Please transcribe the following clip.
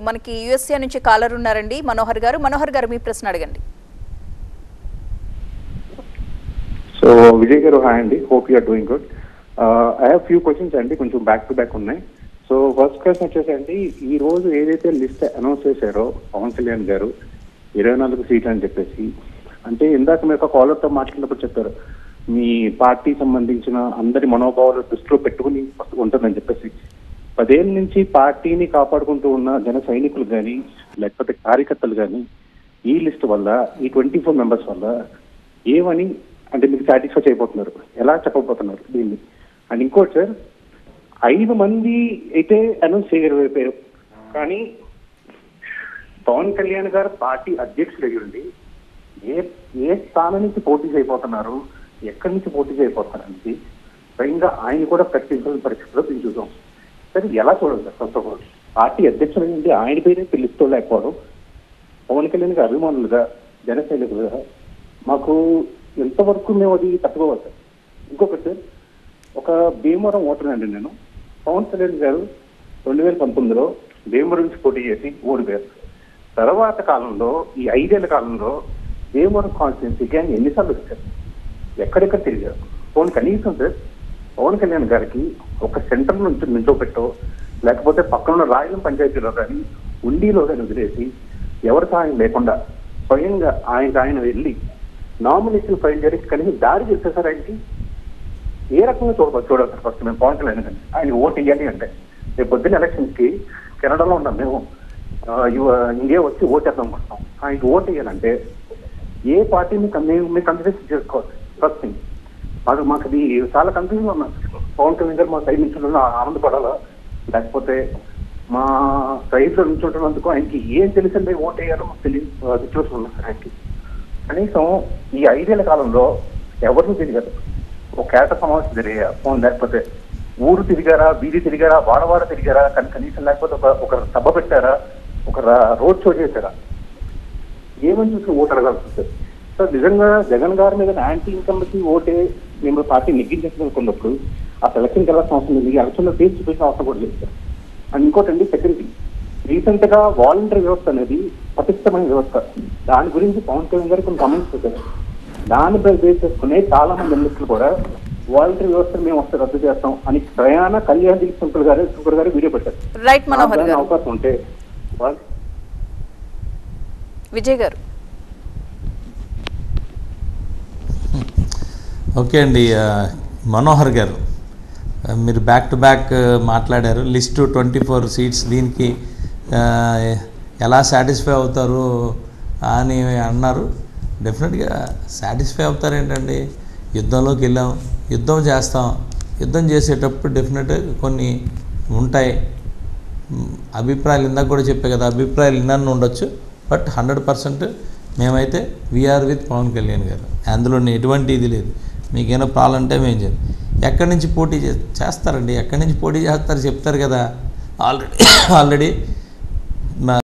మనకి యుఎస్ఏ నుంచి కాలర్ ఉన్నారండి మనోహర్ గారు మనోహర్ గారు మీ ప్రశ్న అడగండి సో విజయ్ గారు హాయ్ అండి hope you are doing good I have few questions అండి కొంచెం బ్యాక్ టు బ్యాక్ ఉన్నాయి సో ఫస్ట్ క్వశ్చన్ వచ్చేసి అండి ఈ రోజు ఏదైతే లిస్ట్ అనౌన్స్ చేశారో పవన్ కళ్యాణ్ గారు ఇరవై నాలుగు సీట్లు అని చెప్పేసి అంటే ఇందాక మీరు ఒక కాలర్తో మాట్లాడినప్పుడు చెప్పారు మీ పార్టీ సంబంధించిన అందరి మనోభావాలు దృష్టిలో పెట్టుకుని ఉంటుందని చెప్పేసి పదేళ్ళ నుంచి పార్టీని కాపాడుకుంటూ ఉన్న జన సైనికులు కానీ లేకపోతే కార్యకర్తలు కానీ ఈ లిస్ట్ వల్ల ఈ ట్వంటీ ఫోర్ మెంబర్స్ వల్ల ఏమని అంటే మీకు సాటిస్ఫై చేయబోతున్నారు ఎలా చెప్పబోతున్నారు దీన్ని అండ్ ఇంకోటి సార్ ఐదు మంది అయితే అనౌన్స్ చేయగలిగారు కానీ పవన్ కళ్యాణ్ గారు పార్టీ అధ్యక్షుడు అయ్యుండి ఏ ఏ స్థానం నుంచి పోటీ చేయబోతున్నారు ఎక్కడి నుంచి పోటీ చేయబోతున్నారు అనేది స్వయంగా ఆయన కూడా ప్రకటించిన పరిస్థితిలో మేము చూసాం సరే ఎలా చూడాలి sir first of all party అధ్యక్షుడు అయ్యుండి ఆయన పేరే పిలుస్తూ లేకపోవడం పవన్ కళ్యాణ్ గారి అభిమానులుగా జన సైనికులుగా మాకు ఎంతవరకు మేము అది తట్టుకోవాలి సార్ ఇంకొకటి సార్ ఒక భీమవరం ఓటర్ అండి నేను పవన్ కళ్యాణ్ గారు రెండు వేల పంతొమ్మిదిలో భీమవరం నుంచి పోటీ చేసి ఓడిపోయారు తర్వాత కాలంలో ఈ ఐదేళ్ల కాలంలో భీమవరం కాన్స్టిట్యున్సీకి ఆయన ఎన్నిసార్లు వచ్చారు ఎక్కడెక్కడ తిరిగారు పవన్ కనీసం సార్ పవన్ కళ్యాణ్ గారికి ఒక సెంటర్ నుంచి నించోపెట్టో లేకపోతే పక్కన ఉన్న రాయలం పంచాయతీలో కానీ ఉండిలో కానీ వదిలేసి ఎవరి సహాయం లేకుండా స్వయంగా ఆయన ఆయన వెళ్ళి నామినేషన్ ఫైల్ చేయడానికి కనీసం దారి చేస్తే సార్ ఆయనకి ఏ రకంగా చూడ చూడాలి సార్ ఫస్ట్ మేము పవన్ కళ్యాణ్ గారిని ఆయన ఓటు వేయాలి అంటే రేపు పొద్దున్న ఎలక్షన్స్ కి కెనడాలో ఉన్నాం మేము ఆ, ఇవ- ఇండియా వచ్చి ఓటేద్దాం అనుకుంటున్నాం ఆయనకి ఓటు వేయాలంటే ఏ పార్టీని కన్- మేము మేము కన్సిడర్ చేసుకోవాలి ఫస్ట్ థింగ్ మాకు మాకు అది చాలా కన్ఫ్యూజన్ ఉన్నాం పవన్ కళ్యాణ్ గారు మా సైడ్ నుంచి ఆనందపడాలా లేకపోతే మా సైడ్ లో నుంచుంటున్నందుకు ఆయనకి ఏం తెలిసిందే ఓటు వేయాలో మాకు తెలియదు సిచ్యువేషన్ ఉంది సార్ ఆయనకి కనీసం ఈ ఐదేళ్ల కాలంలో ఎవరిని తిరిగారు ఒక కేట సమావేశం తిరిగా ఫోన్ లేకపోతే ఊరు తిరిగారా వీధి తిరిగారా వాడవాడ తిరిగారా కానీ కనీసం లేకపోతే ఒక ఒక సభ పెట్టారా ఒక రా- రోడ్ షో చేశారా ఏమని చూసి ఓటు అడగాల్సి వస్తుంది సో నిజంగా జగన్ గారి మీద యాంటీ ఇన్కమ్కి ఓటే మేము పార్టీ నెగ్గించాలనుకున్నప్పుడు ఆ సెలక్షన్ వెళ్ళాల్సిన అవసరం లేదు ఈ ఎలక్షన్ లో తీర్చి చూసిన అవసరం కూడా లేదు సార్ అండ్ ఇంకోటి అండి సెక్యూరిటీ రీసెంట్ గా వాలంటరీ వ్యవస్థ అనేది పటిష్టమైన వ్యవస్థ దాని గురించి పవన్ కళ్యాణ్ గారు కొన్ని కమెంట్స్ పెట్టారు దాని బేస్ చేసుకునే చాలా మంది ఎమ్మెల్యేలు కూడా వాలంటరీ వ్యవస్థను మేము వస్తే రద్దు చేస్తాం అని ప్రయాణ Kalyan simple garu simple garu video పెట్టారు రైట్ మనోహర్ దాని గారు అవకాశం ఉంటే వాళ్ళు విజయ్ గారు ఓకే అండి ఆ, మనోహర్ గారు ఆ, మీరు బ్యాక్ టు బ్యాక్ మాట్లాడారు లిస్టు ట్వంటీ ఫోర్ సీట్స్ దీనికి ఆ, ఎలా సాటిస్ఫై అవుతారు అని అన్నారు డెఫినెట్గా సాటిస్ఫై అవుతారు ఏంటండి యుద్ధంలోకి వెళ్ళాం యుద్ధం చేస్తాం యుద్ధం చేసేటప్పుడు డెఫినెట్గా కొన్ని ఉంటాయి మ్, అభిప్రాయాలు ఇందాక కూడా చెప్పే కదా అభిప్రాయాలు ఇన్నన్ను ఉండొచ్చు బట్ హండ్రెడ్ పర్సెంట్ మేమైతే వీఆర్ విత్ పవన్ కళ్యాణ్ గారు అందులో ఎటువంటి ఇది లేదు మీకేమైనా ప్రాబ్లం అంటే మేము చేయాలి ఎక్కడి నుంచి పోటీ చే చేస్తారండి ఎక్కడి నుంచి పోటీ చేస్తారు చెప్తారు కదా ఆల్రెడీ ఆల్రెడీ